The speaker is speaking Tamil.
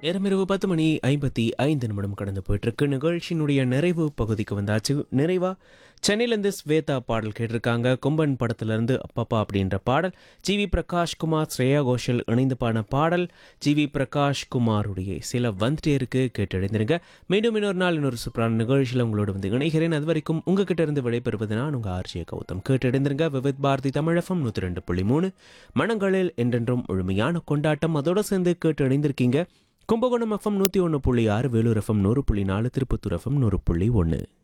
நேரம் இரவு பத்து மணி ஐம்பத்தி ஐந்து நிமிடம் கடந்து போயிட்டு இருக்கு நிகழ்ச்சியினுடைய நிறைவு பகுதிக்கு வந்தாச்சு நிறைவா சென்னையிலேருந்து ஸ்வேதா பாடல் கேட்டிருக்காங்க கொம்பன் படத்திலிருந்து அப்பப்பா அப்படின்ற பாடல் ஜிவி பிரகாஷ் குமார் ஸ்ரேயா கோஷல் இணைந்து பாடின பாடல் ஜிவி பிரகாஷ் குமாருடைய சில வந்துட்டே இருக்கு கேட்டு எழுந்திருங்க மீண்டும் இன்னொரு நாள் இன்னொரு சூப்பரான நிகழ்ச்சியில் உங்களோட வந்து இணைகிறேன் அது வரைக்கும் உங்ககிட்ட இருந்து விடைபெறுவது நான் உங்கள் ஆர்ஜிய கௌதம் கேட்டு எழுந்திருங்க விவித் பாரதி தமிழகம் நூற்றி ரெண்டு புள்ளி மூணு மனங்களில் என்றென்றும் முழுமையான கொண்டாட்டம் அதோட சேர்ந்து கேட்டு இணைந்திருக்கீங்க கும்பகோணம் எஃப்எம் நூற்றி ஒன்று புள்ளி ஆறு வேலூர் எஃப்எம் நூறு புள்ளி நாலு திருப்பத்தூர் எஃப்எம் நூறு புள்ளி ஒன்று